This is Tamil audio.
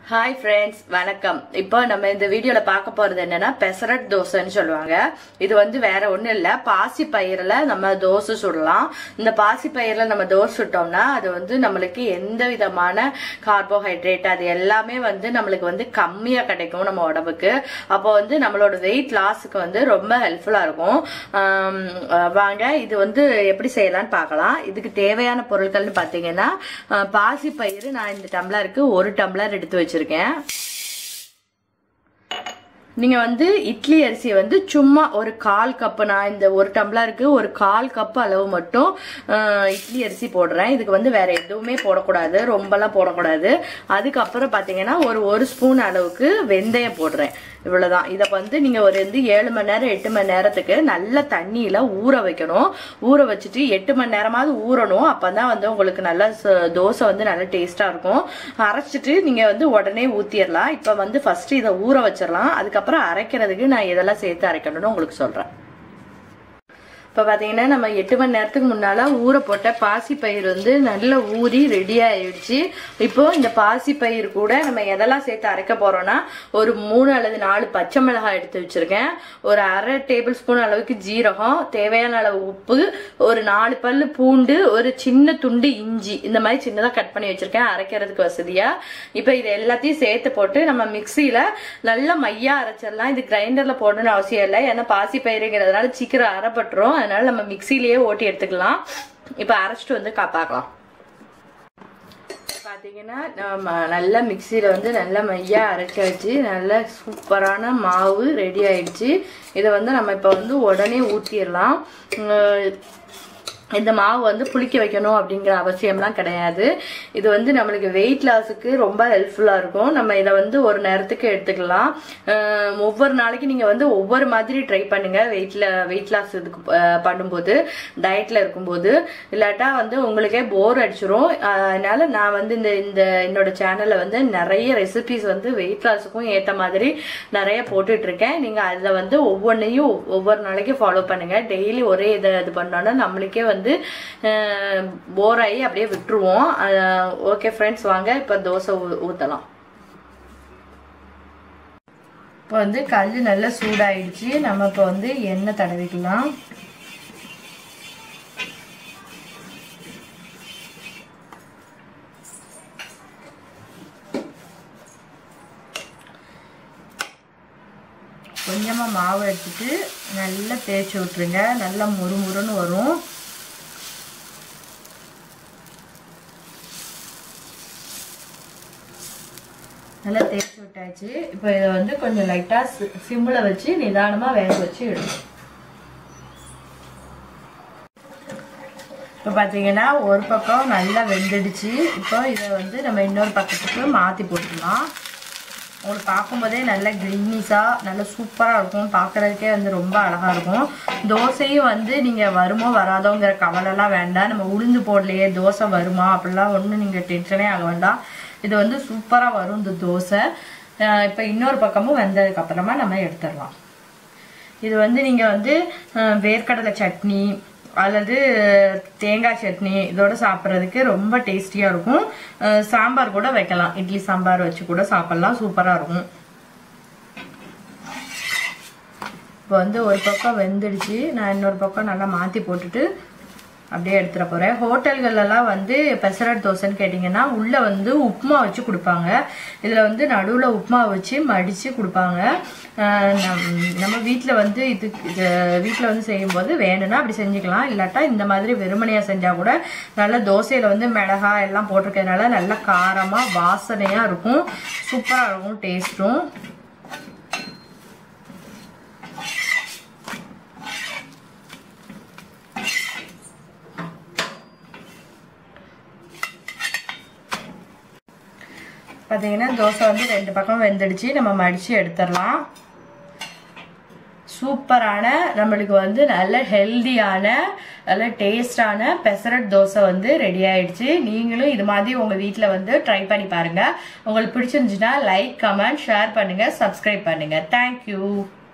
ஹாய் ஃப்ரெண்ட்ஸ் வணக்கம் இப்போ நம்ம இந்த வீடியோல பார்க்க போறது என்னன்னா பெசரட் தோசைன்னு சொல்லுவாங்க இது வந்து வேற ஒண்ணும் இல்ல பாசி பயிரில் நம்ம தோசை சுடலாம் இந்த பாசி பயிரில் நம்ம தோசை சுட்டோம்னா அது வந்து நம்மளுக்கு எந்த விதமான கார்போஹைட்ரேட் அது எல்லாமே வந்து நம்மளுக்கு வந்து கம்மியா கிடைக்கும் நம்ம உடம்புக்கு அப்போ வந்து நம்மளோட வெயிட் லாஸுக்கு வந்து ரொம்ப ஹெல்ப்ஃபுல்லா இருக்கும் ஆம், அஹ் வாங்க இது வந்து எப்படி செய்யலாம்னு பார்க்கலாம் இதுக்கு தேவையான பொருட்கள்னு பார்த்தீங்கன்னா அஹ், பாசி பயிறு நான் இந்த டம்ளருக்கு ஒரு டம்ளர் எடுத்து வச்சிருக்கேன் நீங்க வந்து இட்லி அரிசி வந்து சும்மா ஒரு கால் கப்பு நான் இந்த ஒரு டம்ளருக்கு ஒரு கால் கப் அளவு மட்டும் அஹ், இட்லி அரிசி போடுறேன் இதுக்கு வந்து வேற எதுவுமே போடக்கூடாது ரொம்பலாம் போடக்கூடாது அதுக்கப்புறம் பாத்தீங்கன்னா ஒரு ஒரு ஸ்பூன் அளவுக்கு வெந்தயம் போடுறேன் இவ்வளவுதான் இதை வந்து நீங்க ஒரு வந்து ஏழு மணி நேரம் எட்டு மணி நேரத்துக்கு நல்ல தண்ணியில ஊற வைக்கணும் ஊற வச்சுட்டு எட்டு மணி நேரமாவது ஊறணும் அப்பதான் வந்து உங்களுக்கு நல்ல ச- தோசை வந்து நல்ல டேஸ்டா இருக்கும் அரைச்சிட்டு நீங்க வந்து உடனே ஊத்திடலாம் இப்ப வந்து ஃபர்ஸ்ட் இதை ஊற வச்சிடலாம் அதுக்கப்புறம் அரைக்கிறதுக்கு நான் இதெல்லாம் சேர்த்து அரைக்கணும்னு உங்களுக்கு சொல்றேன் இப்போ பார்த்தீங்கன்னா நம்ம எட்டு மணி நேரத்துக்கு முன்னால ஊற போட்ட பாசி பயிர் வந்து நல்லா ஊறி ரெடி ஆயிடுச்சு இப்போ இந்த பாசி பயிர் கூட நம்ம எதெல்லாம் சேர்த்து அரைக்க போறோம்னா ஒரு மூணு அல்லது நாலு பச்சை மிளகாய் எடுத்து வச்சிருக்கேன் ஒரு அரை டேபிள் ஸ்பூன் அளவுக்கு ஜீரகம் தேவையான அளவு உப்பு ஒரு நாலு பல்லு பூண்டு ஒரு சின்ன துண்டு இஞ்சி இந்த மாதிரி சின்னதாக கட் பண்ணி வச்சிருக்கேன் அரைக்கிறதுக்கு வசதியா இப்போ இது எல்லாத்தையும் சேர்த்து போட்டு நம்ம மிக்சியில நல்லா மையா அரைச்சிடலாம் இது கிரைண்டர்ல போடணும்னு அவசியம் இல்லை ஏன்னா பாசி பயிருங்கிறதுனால சீக்கிரம் அரைப்பட்டுரும் அதனால நம்ம மிக்சிலேயே ஓட்டி எடுத்துக்கலாம் இப்போ அரைச்சிட்டு வந்து கா- பார்க்கலாம் பார்த்தீங்கன்னா நம்ம நல்லா மிக்சியில் வந்து நல்லா மையா அரைச்சாச்சு நல்ல சூப்பரான மாவு ரெடி ஆயிடுச்சு இதை வந்து நம்ம இப்போ வந்து உடனே ஊற்றிடலாம் இந்த மாவு வந்து புளிக்க வைக்கணும் அப்படிங்கிற அவசியம்லாம் கிடையாது இது வந்து நம்மளுக்கு வெயிட் லாஸுக்கு ரொம்ப ஹெல்ப்ஃபுல்லாக இருக்கும் நம்ம இதை வந்து ஒரு நேரத்துக்கு எடுத்துக்கலாம் அஹ் ஒவ்வொரு நாளைக்கு நீங்கள் வந்து ஒவ்வொரு மாதிரி ட்ரை பண்ணுங்க வெயிட்ல வெயிட் லாஸ் இதுக்கு அஹ் பண்ணும்போது டயட்ல இருக்கும்போது இல்லாட்டா வந்து உங்களுக்கே போர் அடிச்சிரும் அஹ் அதனால நான் வந்து இந்த இந்த என்னோட சேனல்ல வந்து நிறைய ரெசிபிஸ் வந்து வெயிட் லாஸுக்கும் ஏற்ற மாதிரி நிறைய போட்டுட்டு இருக்கேன் நீங்க அதில் வந்து ஒவ்வொன்றையும் ஒவ்வொரு நாளைக்கு ஃபாலோ பண்ணுங்க டெய்லி ஒரே இதை இது பண்ணோன்னா நம்மளுக்கே வந்து போர் ஆகி அப்படியே விட்டுருவோம் ஓகே ஃப்ரெண்ட்ஸ் வாங்க இப்போ தோசை ஊ- ஊத்தலாம் இப்போ வந்து கல் நல்லா சூடாயிடுச்சு நம்ம இப்போ வந்து எண்ணெய் தடவிக்கலாம் கொஞ்சமாக மாவு எடுத்துட்டு நல்லா தேய்ச்சி விட்ருங்க நல்லா முறுமுறுன்னு வரும் நல்லா தேய்ச்சி விட்டாச்சு இப்போ இதை வந்து கொஞ்சம் லைட்டாக சிம்மில் வச்சு நிதானமாக வேக வச்சு எடுக்கும் இப்போ பார்த்தீங்கன்னா ஒரு பக்கம் நல்லா வெந்துடுச்சு இப்போ இதை வந்து நம்ம இன்னொரு பக்கத்துக்கு மாற்றி போட்டுக்கலாம் உங்களுக்கு பார்க்கும்போதே நல்ல கிரீனிஸாக நல்ல சூப்பராக இருக்கும் பார்க்குறதுக்கே வந்து ரொம்ப அழகாக இருக்கும் தோசையும் வந்து நீங்கள் வருமோ வராதோங்கிற கவலைலாம் வேண்டாம் நம்ம உளுந்து போடலையே தோசை வருமா அப்படிலாம் ஒன்றும் நீங்கள் டென்ஷனே ஆக வேண்டாம் இது வந்து சூப்பராக வரும் இந்த தோசை இப்போ இன்னொரு பக்கமும் வெந்ததுக்கு அப்புறமா நம்ம எடுத்துடலாம் இது வந்து நீங்கள் வந்து அஹ், வேர்க்கடலை சட்னி அல்லது தேங்காய் சட்னி இதோட சாப்பிட்றதுக்கு ரொம்ப டேஸ்டியாக இருக்கும் அஹ், சாம்பார் கூட வைக்கலாம் இட்லி சாம்பார் வச்சு கூட சாப்பிட்லாம் சூப்பராக இருக்கும் இப்போ வந்து ஒரு பக்கம் வெந்துடுச்சு நான் இன்னொரு பக்கம் நல்லா மாற்றி போட்டுட்டு அப்படியே எடுத்துட போகிறேன் ஹோட்டல்கள்லாம் வந்து பெசரட் தோசைன்னு கேட்டிங்கன்னா உள்ளே வந்து உப்புமா வச்சு கொடுப்பாங்க இதில் வந்து நடுவில் உப்புமா வச்சு மடித்து கொடுப்பாங்க ஆஹ் நம்- நம்ம வீட்டில் வந்து இது வீட்டில் வந்து செய்யும்போது வேணும்னா அப்படி செஞ்சுக்கலாம் இல்லாட்டா இந்த மாதிரி வெறுமனையாக செஞ்சால் கூட நல்ல தோசையில் வந்து மிளகாய் எல்லாம் போட்டிருக்கிறதுனால நல்ல காரமாக வாசனையாக இருக்கும் சூப்பராக இருக்கும் டேஸ்ட்டும் பார்த்தீங்கன்னா தோசை வந்து ரெண்டு பக்கம் வெந்துடுச்சு நம்ம மடித்து எடுத்துடலாம் சூப்பரான நம்மளுக்கு வந்து நல்ல ஹெல்தியான நல்ல டேஸ்டான பெசரட் தோசை வந்து ரெடி ஆயிடுச்சு நீங்களும் இது மாதிரி உங்கள் வீட்டில் வந்து ட்ரை பண்ணி பாருங்கள் உங்களுக்கு பிடிச்சிருந்துச்சுன்னா லைக் கமெண்ட் ஷேர் பண்ணுங்கள் சப்ஸ்கிரைப் பண்ணுங்கள் தேங்க்யூ